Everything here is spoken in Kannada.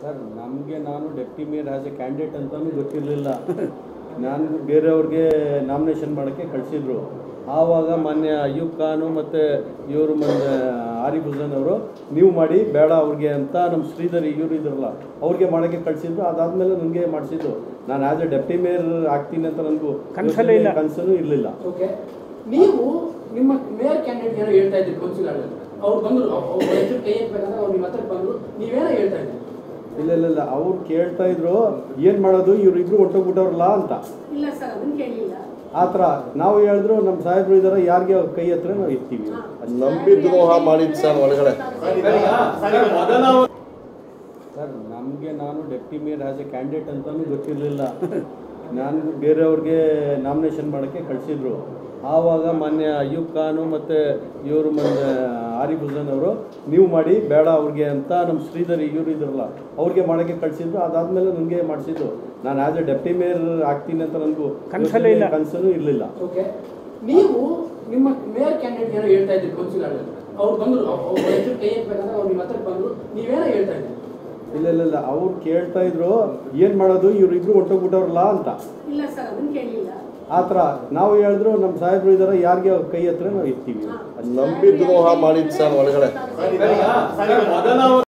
ಸರ್ ನಮಗೆ ನಾನು deputy mayor as a candidate ಅಂತಲೂ ಗೊತ್ತಿರಲಿಲ್ಲ ನಾನು ಬೇರೆಯವ್ರಿಗೆ ನಾಮಿನೇಷನ್ ಮಾಡೋಕ್ಕೆ ಕಳಿಸಿದ್ರು ಆವಾಗ ಮಾನ್ಯ ಅಯ್ಯೂಬ್ ಖಾನು ಮತ್ತು ಇವರು ಮತ್ತು ಆರಿಫ್ ಹುಸೇನ್ ಅವರು ನೀವು ಮಾಡಿ ಬೇಡ ಅವ್ರಿಗೆ ಅಂತ ನಮ್ಮ ಶ್ರೀಧರ್ ಇವರು ಇದ್ರಲ್ಲ ಅವ್ರಿಗೆ ಮಾಡೋಕ್ಕೆ ಕಳಿಸಿದ್ರು ಅದಾದಮೇಲೆ ನನಗೆ ಮಾಡಿಸಿದ್ದು ನಾನು ಆ್ಯಸ್ ಎ ಡೆಪ್ಟಿ ಮೇಯರ್ ಆಗ್ತೀನಿ ಅಂತ ನನಗೂ ಕನ್ಸಲ್ಲೇ ಇಲ್ಲ. ಕನಸೂ ಇರಲಿಲ್ಲ ಓಕೆ ನೀವು ನಿಮ್ಮ ಮೇಯರ್ ಕ್ಯಾಂಡಿಡೇಟ್ ಏನೋ ಹೇಳ್ತಾ ಇದ್ರಿ ಕೌನ್ಸಿಲ್ ಅವ್ರು ಬಂದ್ರು ಅವ್ರ ಹೆಸರು ಕೈ ಎತ್ತಬೇಕಂದ್ರೆ ಅವ್ರು ನಿಮ್ಮ ಹತ್ರ ಬಂದ್ರು ನೀವೇನೋ ಹೇಳ್ತಾ ಇದ್ರಿ ಇಲ್ಲ ಇಲ್ಲ ಇಲ್ಲ ಅವ್ರು ಕೇಳ್ತಾ ಇದ್ರು ಏನು ಮಾಡೋದು ಇವ್ರು ಇಬ್ರು ಹೊಂಟೋಗ್ಬಿಟ್ಟವ್ರಲ್ಲ ಅಂತ ಇಲ್ಲ ಸರ್ ಅದನ್ನ ಕೇಳಿಲ್ಲ ಆ ಥರ ನಾವು ಹೇಳಿದ್ರು ನಮ್ಮ ಸಾಹೇಬ್ರು ಇದ್ದಾರೆ ಯಾರಿಗೆ ಅವ್ರ ಕೈ ಹತ್ರ ನಾವು ಇರ್ತೀವಿ ನಂಬಿ ದ್ರೋಹ ಮಾಡಿದ್ ಸರ್ ಒಳಗಡೆ ಸರ್ ನಮಗೆ ನಾನು deputy mayor as a candidate ಅಂತಲೂ ಗೊತ್ತಿರಲಿಲ್ಲ ನಾನು ಬೇರೆಯವ್ರಿಗೆ ನಾಮಿನೇಷನ್ ಮಾಡೋಕ್ಕೆ ಕಳಿಸಿದ್ರು ಆವಾಗ ಮಾನ್ಯ ಅಯ್ಯೂಬ್ ಖಾನು ಮತ್ತು ಇವರು ಮತ್ತು ಆರಿಫ್ ಹುಸೇನ್ ಅವರು ನೀವು ಮಾಡಿ ಬೇಡ ಅವ್ರಿಗೆ ಅಂತ ನಮ್ಮ ಶ್ರೀಧರ್ ಇವರು ಇದ್ರಲ್ಲ ಅವ್ರಿಗೆ ಮಾಡೋಕ್ಕೆ ಕಳಿಸಿದ್ರು ಅದಾದಮೇಲೆ ನನಗೆ ಮಾಡಿಸಿದ್ದು ನಾನು ಆ್ಯಸ್ ಎ ಡೆಪ್ಟಿ ಮೇಯರ್ ಆಗ್ತೀನಿ ಅಂತ ನನಗೂ ಕನ್ಸಲ್ಲೇ ಇಲ್ಲ. ಕನಸೂ ಇರಲಿಲ್ಲ ಓಕೆ ನೀವು ನಿಮ್ಮ ಮೇಯರ್ ಕ್ಯಾಂಡಿಡೇಟ್ ಏನೋ ಹೇಳ್ತಾ ಇದ್ರಿ ಕೌನ್ಸಿಲ್ ಅವ್ರು ಬಂದ್ರು ಅವ್ರ ಹೆಸರು ಕೈ ಎತ್ತಬೇಕಂದ್ರೆ ಅವ್ರು ನಿಮ್ಮ ಹತ್ರ ಬಂದ್ರು ನೀವೇನೋ ಹೇಳ್ತಾ ಇದ್ರಿ ಇಲ್ಲ ಇಲ್ಲ ಇಲ್ಲ ಅವ್ರು ಕೇಳ್ತಾ ಇದ್ರು ಏನು ಮಾಡೋದು ಇವ್ರು ಇಬ್ರು ಹೊಂಟೋಗ್ಬಿಟ್ಟವ್ರಲ್ಲ ಅಂತ ಇಲ್ಲ ಸರ್ ಅದನ್ನ ಕೇಳಿಲ್ಲ ಆ ಥರ ನಾವು ಹೇಳಿದ್ರು ನಮ್ಮ ಸಾಹೇಬ್ರು ಇದ್ದಾರೆ ಯಾರಿಗೆ ಅವ್ರ ಕೈ ಹತ್ರ ನಾವು ಇರ್ತೀವಿ ನಂಬಿ ದ್ರೋಹ ಮಾಡಿದ್ ಸರ್ ಒಳಗಡೆ